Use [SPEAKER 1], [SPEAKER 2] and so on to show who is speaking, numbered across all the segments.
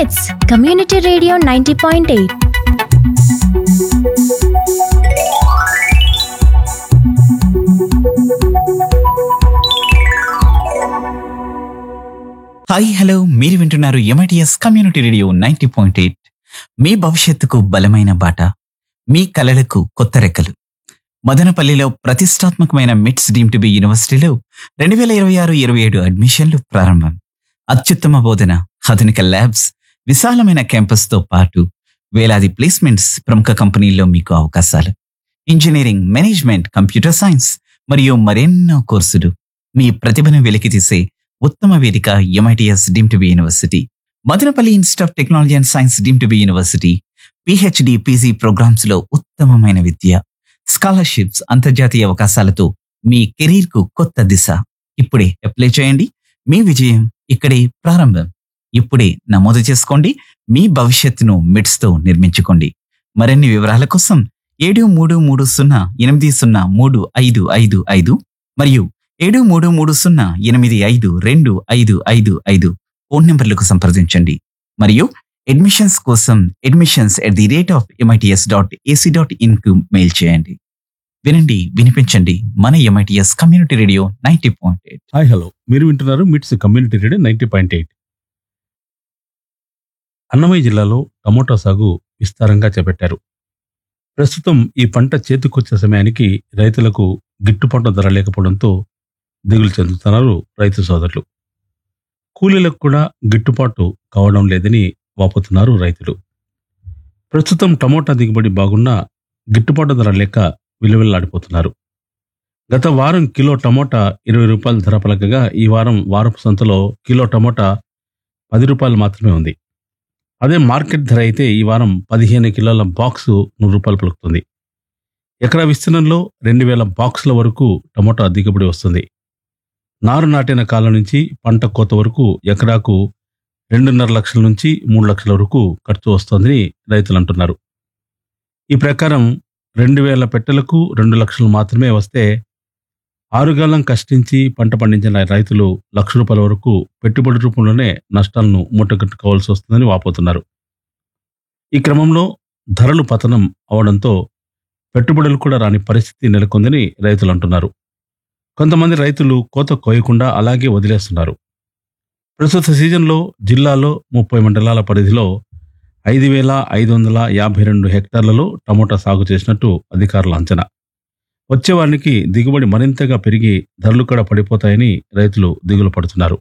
[SPEAKER 1] It's Community Radio 90.8.
[SPEAKER 2] Hi hello మీరు వింటున్నారు MITS community radio ninety point eight మీ భవిష్యత్తుకు బలమైన బాట మీ కలలకు కొత్త రెక్కలు మదనపల్లిలో ప్రతిష్టాత్మకమైన మిట్స్ డీమ్ టు బి యూనివర్సిటీలో రెండు వేల ఇరవై ఆరు ఇరవై ఏడు అడ్మిషన్లు ప్రారంభం అత్యుత్తమ బోధన ఆధునిక ల్యాబ్స్ విశాలమైన క్యాంపస్తో పాటు వేలాది ప్లేస్మెంట్స్ ప్రముఖ కంపెనీల్లో మీకు అవకాశాలు ఇంజనీరింగ్ మేనేజ్మెంట్ కంప్యూటర్ సైన్స్ మరియు మరెన్నో కోర్సులు మీ ప్రతిభను వెలికితీసే ఉత్తమ వేదిక MITS deem to be university Madanapalle institute of technology and science deem to be university PhD PG programmes లో ఉత్తమమైన విద్య స్కాలర్షిప్స్ అంతర్జాతీయ అవకాశాలతో మీ కెరీర్ కు కొత్త దిశ ఇప్పుడే అప్లై చేయండి మీ విజయం ఇక్కడే ప్రారంభం ఇప్పుడే నమోదు చేసుకోండి మీ భవిష్యత్తును మిడ్స్ తో నిర్మించుకోండి మరిన్ని వివరాల కోసం ఏడు మూడు మూడు సున్నా ఎనిమిది సున్నా మూడు ఐదు ఐదు ఐదు మరియు ఏడు మూడు మూడు సున్నా ఎనిమిది ఐదు రెండు ఐదు ఐదు ఐదు ఫోన్ నెంబర్లకు సంప్రదించండి మరియు అడ్మిషన్స్ కోసం admissions at the rate of MITS dot AC dot in కు మెయిల్ చేయండి వినండి వినిపించండి మన MITS community radio ninety point eight
[SPEAKER 3] hi hello మీరు వింటున్నారు MITS community radio ninety point eight Annamayya జిల్లాలో టమోటా సాగు విస్తారంగా చేపట్టారు ప్రస్తుతం ఈ పంట చేతికొచ్చే సమయానికి రైతులకు గిట్టుబాటు ధర లేకపోవడంతో దిగులు చెందుతున్నారు రైతు సోదరులు కూలీలకు కూడా గిట్టుబాటు కావడం లేదని వాపోతున్నారు రైతులు ప్రస్తుతం టమోటా దిగుబడి బాగున్నా గిట్టుబాటు ధర లేక విలువెల్లాడిపోతున్నారు గత వారం కిలో టమోటా ఇరవై రూపాయల ధర పలకగా ఈ వారం వారపు సంతలో కిలో టమోటా పది రూపాయలు మాత్రమే ఉంది అదే మార్కెట్ ధర అయితే ఈ వారం పదిహేను కిలోల బాక్సు నూరు రూపాయలు పలుకుతుంది ఎకరా విస్తీర్ణంలో రెండు వేల బాక్సుల వరకు టమోటా దిగుబడి వస్తుంది నారు నాటిన కాలం నుంచి పంట కోత వరకు ఎకరాకు రెండున్నర లక్షల నుంచి మూడు లక్షల వరకు ఖర్చు వస్తోందని రైతులు అంటున్నారు ఈ ప్రకారం రెండు వేల పెట్టెలకు రెండు లక్షలు మాత్రమే వస్తే ఆరుగాలం కష్టించి పంట పండించిన రైతులు లక్ష రూపాయల వరకు పెట్టుబడి రూపంలోనే నష్టాలను మూటగట్టుకోవాల్సి వస్తుందని వాపోతున్నారు ఈ క్రమంలో ధరలు పతనం అవడంతో పెట్టుబడులు కూడా రాని పరిస్థితి నెలకొందని రైతులు అంటున్నారు కొంతమంది రైతులు కోత కోయకుండా అలాగే వదిలేస్తున్నారు ప్రస్తుత సీజన్లో జిల్లాలో ముప్పై మండలాల పరిధిలో ఐదు వేల ఐదు వందల యాభై రెండు హెక్టార్లలో టమోటా సాగు చేసినట్టు అధికారుల అంచనా వచ్చే వారికి దిగుబడి మరింతగా పెరిగి ధరలు కూడా పడిపోతాయని రైతులు దిగులు పడుతున్నారు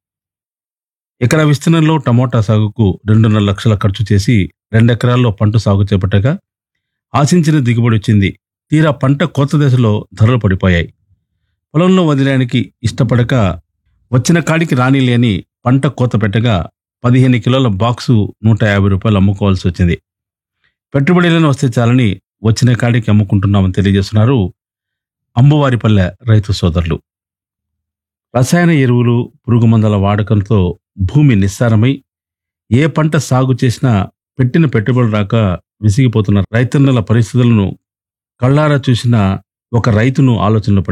[SPEAKER 3] ఎకరా విస్తీర్ణంలో టమోటా సాగుకు రెండున్నర లక్షల ఖర్చు చేసి రెండెకరాల్లో పంట సాగు చేపట్టగా ఆశించిన దిగుబడి వచ్చింది తీరా పంట కోత దశలో ధరలు పడిపోయాయి పొలంలో వదిలేయడానికి ఇష్టపడక వచ్చిన కాడికి రాని లేని పంట కోత పెట్టగా పదిహేను కిలోల బాక్సు నూట యాభై రూపాయలు అమ్ముకోవాల్సి వచ్చింది పెట్టుబడులను వస్తే చాలని వచ్చిన కాడికి అమ్ముకుంటున్నామని తెలియజేస్తున్నారు అంబువారిపల్లె రైతు సోదరులు రసాయన ఎరువులు పురుగు మందుల వాడకంతో భూమి నిస్సారమై ఏ పంట సాగు చేసినా పెట్టిన పెట్టుబడి రాక విసిగిపోతున్న రైతన్నల పరిస్థితులను కళ్ళారా చూసిన ఒక రైతును ఆలోచనలో